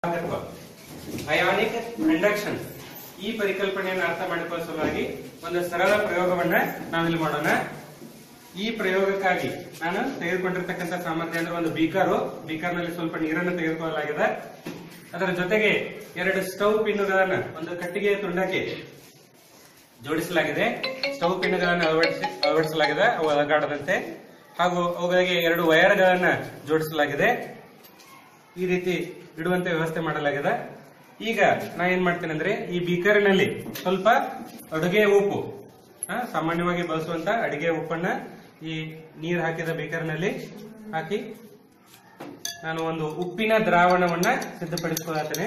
ionic conduction ಈ ಪರಿಕಲ್ಪನೆಯನ್ನು ಅರ್ಥ ಮಾಡಿಕೊಳ್ಳುವ ಸಲುವಾಗಿ ಒಂದು ಸರಳ ಪ್ರಯೋಗವನ್ನ ನಾವಿಲ್ಲಿ ಮಾಡೋಣ ಈ ಪ್ರಯೋಗಕ್ಕಾಗಿ ನಾನು ತೆಗೆದುಕೊಂಡಿರ್ತಕ್ಕಂಥ ಸಾಮರ್ಥ್ಯ ಅಂದ್ರೆ ಒಂದು ಬೀಕರು ಬೀಕರ್ ನಲ್ಲಿ ಸ್ವಲ್ಪ ನೀರನ್ನು ತೆಗೆದುಕೊಳ್ಳಲಾಗಿದೆ ಅದರ ಜೊತೆಗೆ ಎರಡು ಸ್ಟವ್ ಪಿನ್ನುಗಳನ್ನ ಒಂದು ಕಟ್ಟಿಗೆ ತುಂಡಕ್ಕೆ ಜೋಡಿಸಲಾಗಿದೆ ಸ್ಟವ್ ಪಿನ್ಗಳನ್ನು ಅಳವಡಿಸಿ ಅಳವಡಿಸಲಾಗಿದೆ ಅವು ಅಲಗಾಡದಂತೆ ಹಾಗೂ ಅವುಗಳಿಗೆ ಎರಡು ವೈರ್ಗಳನ್ನ ಜೋಡಿಸಲಾಗಿದೆ ಈ ರೀತಿ ಇಡುವಂತೆ ವ್ಯವಸ್ಥೆ ಮಾಡಲಾಗಿದೆ ಈಗ ನಾ ಏನ್ ಮಾಡ್ತೇನೆ ಅಂದ್ರೆ ಈ ಬೀಕರಿನಲ್ಲಿ ಸ್ವಲ್ಪ ಅಡುಗೆ ಉಪ್ಪು ಆ, ಸಾಮಾನ್ಯವಾಗಿ ಬಳಸುವಂತ ಅಡಿಗೆ ಉಪ್ಪನ್ನ ಈ ನೀರು ಹಾಕಿದ ಬೀಕರ್ನಲ್ಲಿ ಹಾಕಿ ನಾನು ಒಂದು ಉಪ್ಪಿನ ದ್ರಾವಣವನ್ನ ಸಿದ್ಧಪಡಿಸಿಕೊಳ್ಳುತ್ತೇನೆ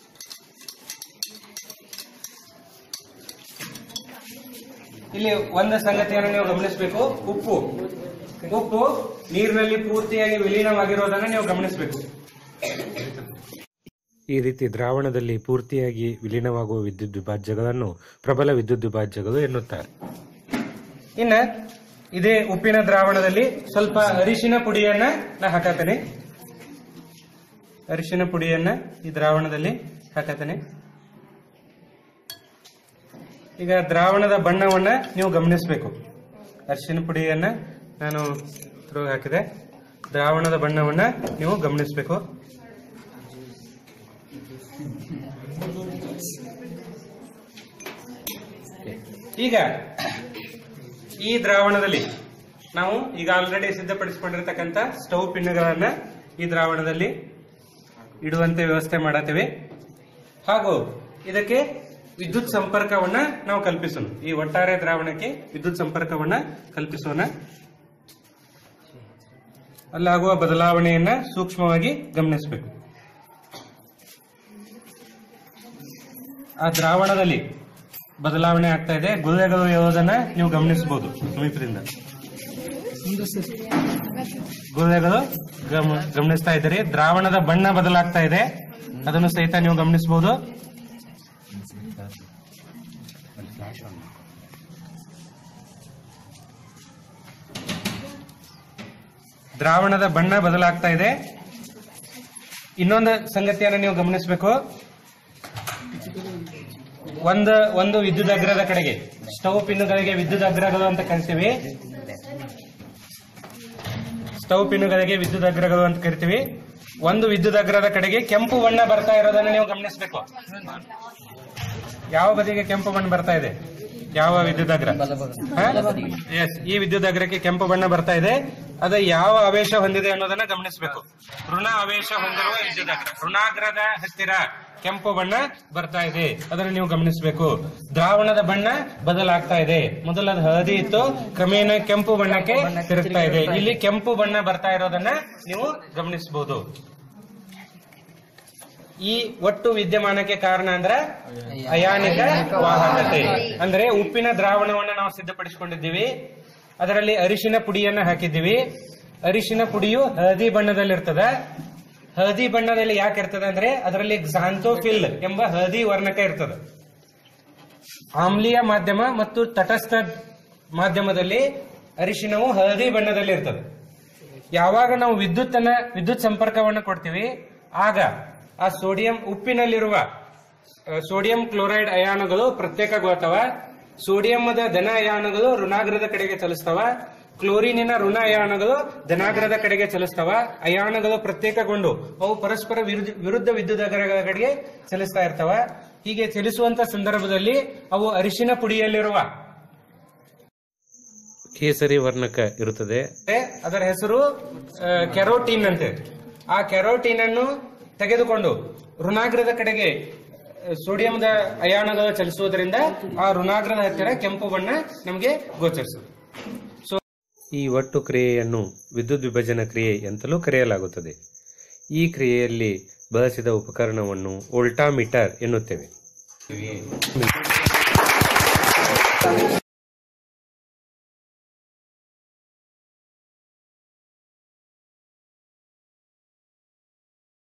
ಇಲ್ಲಿ ಒಂದು ಸಂಗತಿಯನ್ನು ನೀವು ಗಮನಿಸಬೇಕು ಉಪ್ಪು ಉಪ್ಪು ನೀರಿನಲ್ಲಿ ಪೂರ್ತಿಯಾಗಿ ವಿಲೀನವಾಗಿರೋದನ್ನ ನೀವು ಗಮನಿಸಬೇಕು ಈ ರೀತಿ ದ್ರಾವಣದಲ್ಲಿ ಪೂರ್ತಿಯಾಗಿ ವಿಲೀನವಾಗುವ ವಿದ್ಯುತ್ ವಿಭಾಜ್ಯಗಳನ್ನು ಪ್ರಬಲ ವಿದ್ಯುತ್ ವಿಭಾಜ್ಯಗಳು ಎನ್ನುತ್ತಾರೆ ಇನ್ನ ಇದೇ ಉಪ್ಪಿನ ದ್ರಾವಣದಲ್ಲಿ ಸ್ವಲ್ಪ ಅರಿಶಿನ ಪುಡಿಯನ್ನ ನಾ ಹಾಕತೇನೆ ಅರಿಶಿನ ಪುಡಿಯನ್ನ ಈ ದ್ರಾವಣದಲ್ಲಿ ಹಾಕತೇನೆ ಈಗ ದ್ರಾವಣದ ಬಣ್ಣವನ್ನ ನೀವು ಗಮನಿಸಬೇಕು ಅರಿಶಿನ ಪುಡಿಯನ್ನ ನಾನು ಇದ್ರೊಳಗೆ ಹಾಕಿದೆ ದ್ರಾವಣದ ಬಣ್ಣವನ್ನ ನೀವು ಗಮನಿಸಬೇಕು ಈಗ ಈ ದ್ರಾವಣದಲ್ಲಿ ನಾವು ಈಗ ಆಲ್ರೆಡಿ ಸಿದ್ಧಪಡಿಸಿಕೊಂಡಿರ್ತಕ್ಕಂಥ ಸ್ಟವ್ ಪಿನ್ನುಗಳನ್ನ ಈ ದ್ರಾವಣದಲ್ಲಿ ಇಡುವಂತೆ ವ್ಯವಸ್ಥೆ ಮಾಡತ್ತೇವೆ ಹಾಗೂ ಇದಕ್ಕೆ ವಿದ್ಯುತ್ ಸಂಪರ್ಕವನ್ನ ನಾವು ಕಲ್ಪಿಸೋಣ ಈ ಒಟ್ಟಾರೆ ದ್ರಾವಣಕ್ಕೆ ವಿದ್ಯುತ್ ಸಂಪರ್ಕವನ್ನ ಕಲ್ಪಿಸೋಣ ಅಲ್ಲಾಗುವ ಬದಲಾವಣೆಯನ್ನ ಸೂಕ್ಷ್ಮವಾಗಿ ಗಮನಿಸಬೇಕು ಆ ದ್ರಾವಣದಲ್ಲಿ ಬದಲಾವಣೆ ಆಗ್ತಾ ಇದೆ ಗುಳ್ಳೆಗಳು ಇರೋದನ್ನ ನೀವು ಗಮನಿಸಬಹುದು ಸಮೀಪದಿಂದ ಗುಳ್ಳೆಗಳು ಗಮ- ಗಮನಿಸ್ತಾ ಇದ್ದೀರಿ ದ್ರಾವಣದ ಬಣ್ಣ ಬದಲಾಗ್ತಾ ಇದೆ ಅದನ್ನು ಸಹಿತ ನೀವು ಗಮನಿಸಬಹುದು ದ್ರಾವಣದ ಬಣ್ಣ ಬದಲಾಗ್ತಾ ಇದೆ ಇನ್ನೊಂದು ಸಂಗತಿಯನ್ನು ನೀವು ಗಮನಿಸಬೇಕು ಒಂದು ಒಂದು ವಿದ್ಯುತ್ ಅಗ್ರದ ಕಡೆಗೆ ಸ್ಟವ್ ಪಿನ್ನುಗಳಿಗೆ ವಿದ್ಯುತ್ ಅಗ್ರಗಳು ಅಂತ ಕರಿತೀವಿ ಸ್ಟವ್ ಪಿನ್ನುಗಳಿಗೆ ವಿದ್ಯುತ್ ಅಗ್ರಗಳು ಅಂತ ಕರಿತೀವಿ ಒಂದು ವಿದ್ಯುತ್ ಅಗ್ರದ ಕಡೆಗೆ ಕೆಂಪು ಬಣ್ಣ ಬರ್ತಾ ಇರೋದನ್ನ ನೀವು ಗಮನಿಸಬೇಕು ಯಾವ ಬದಿಗೆ ಕೆಂಪು ಬಣ್ಣ ಬರ್ತಾ ಇದೆ ಯಾವ ವಿದ್ಯುತ್ ಅಗ್ರ ಎಸ್ ಈ ವಿದ್ಯುತ್ ಅಗ್ರಕ್ಕೆ ಕೆಂಪು ಬಣ್ಣ ಬರ್ತಾ ಇದೆ ಅದು ಯಾವ ಆವೇಶ ಹೊಂದಿದೆ ಅನ್ನೋದನ್ನ ಗಮನಿಸಬೇಕು ಋಣ ಆವೇಶ ಹೊಂದಿರುವ ವಿದ್ಯುತ್ ಅಗ್ರ ಋಣಾಗ್ರದ ಹತ್ತಿರ ಕೆಂಪು ಬಣ್ಣ ಬರ್ತಾ ಇದೆ ಅದನ್ನು ನೀವು ಗಮನಿಸಬೇಕು ದ್ರಾವಣದ ಬಣ್ಣ ಬದಲಾಗ್ತಾ ಇದೆ ಮೊದಲು ಅದು ಹಳದಿ ಇತ್ತು ಕ್ರಮೇಣ ಕೆಂಪು ಬಣ್ಣಕ್ಕೆ ತಿರುಗ್ತಾ ಇದೆ ಇಲ್ಲಿ ಕೆಂಪು ಬಣ್ಣ ಬರ್ತಾ ಇರೋದನ್ನ ನೀವು ಗಮನಿಸಬಹುದು ಈ ಒಟ್ಟು ವಿದ್ಯಮಾನಕ್ಕೆ ಕಾರಣ ಅಂದ್ರೆ ಅಯಾನಿಕ ವಾಹಕತೆ ಅಂದ್ರೆ ಉಪ್ಪಿನ ದ್ರಾವಣವನ್ನ ನಾವು ಸಿದ್ಧಪಡಿಸಿಕೊಂಡಿದ್ದೀವಿ ಅದರಲ್ಲಿ ಅರಿಶಿನ ಪುಡಿಯನ್ನ ಹಾಕಿದ್ದೀವಿ ಅರಿಶಿನ ಪುಡಿಯು ಹಳದಿ ಬಣ್ಣದಲ್ಲಿರ್ತದೆ ಹಳದಿ ಬಣ್ಣದಲ್ಲಿ ಯಾಕೆ ಇರ್ತದೆ ಅಂದ್ರೆ ಅದರಲ್ಲಿ ಕ್ಸಾಂಥೋಫಿಲ್ ಎಂಬ ಹಳದಿ ವರ್ಣಕ ಇರ್ತದೆ ಆಮ್ಲೀಯ ಮಾಧ್ಯಮ ಮತ್ತು ತಟಸ್ಥ ಮಾಧ್ಯಮದಲ್ಲಿ ಅರಿಶಿನವು ಹಳದಿ ಬಣ್ಣದಲ್ಲಿ ಇರ್ತದೆ ಯಾವಾಗ ನಾವು ವಿದ್ಯುತ್ ಅನ್ನ ವಿದ್ಯುತ್ ಸಂಪರ್ಕವನ್ನು ಕೊಡ್ತೀವಿ ಆಗ ಆ ಸೋಡಿಯಂ ಉಪ್ಪಿನಲ್ಲಿರುವ ಆ, ಸೋಡಿಯಂ ಕ್ಲೋರೈಡ್ ಅಯಾನುಗಳು ಪ್ರತ್ಯೇಕಗೊಳ್ತವ ಸೋಡಿಯಂದ ಧನ ಅಯಾನುಗಳು ಋಣಾಗ್ರದ ಕಡೆಗೆ ಚಲಿಸ್ತವ ಕ್ಲೋರಿನಿನ ಋಣ ಅಯಾನುಗಳು ಧನಾಗ್ರದ ಕಡೆಗೆ ಚಲಿಸ್ತವ ಅಯಾನುಗಳು ಪ್ರತ್ಯೇಕಗೊಂಡು ಅವು ಪರಸ್ಪರ ವಿರುದ್ಧ ವಿರುದ್ಧ ವಿದ್ಯುತ್ ಅಗ್ರಗಳ ಕಡೆಗೆ ಚಲಿಸ್ತಾ ಇರ್ತವ ಹೀಗೆ ಚಲಿಸುವಂತ ಸಂದರ್ಭದಲ್ಲಿ ಅವು ಅರಿಶಿನ ಪುಡಿಯಲ್ಲಿರುವ ಕೇಸರಿ ವರ್ಣಕ ಇರುತ್ತದೆ ಮತ್ತೆ ಅದರ ಹೆಸರು ಆ, ಕೆರೋಟಿನ್ ಅಂತೆ ಆ ಕೆರೋಟಿನ್ ಅನ್ನು ತೆಗೆದುಕೊಂಡು ಋಣಾಗ್ರದ ಕಡೆಗೆ ಆ, ಸೋಡಿಯಂದ ಅಯಾನುಗಳು ಚಲಿಸುವುದರಿಂದ ಆ ಋಣಾಗ್ರದ ಹತ್ತಿರ ಕೆಂಪು ಬಣ್ಣ ನಮಗೆ ಗೋಚರಿಸುತ್ತೆ ಸೊ ಈ ಒಟ್ಟು ಕ್ರಿಯೆಯನ್ನು ವಿದ್ಯುತ್ ವಿಭಜನ ಕ್ರಿಯೆ ಎಂತಲೂ ಕರೆಯಲಾಗುತ್ತದೆ ಈ ಕ್ರಿಯೆಯಲ್ಲಿ ಬಳಸಿದ ಉಪಕರಣವನ್ನು ವೋಲ್ಟಾಮೀಟರ್ ಎನ್ನುತ್ತೇವೆ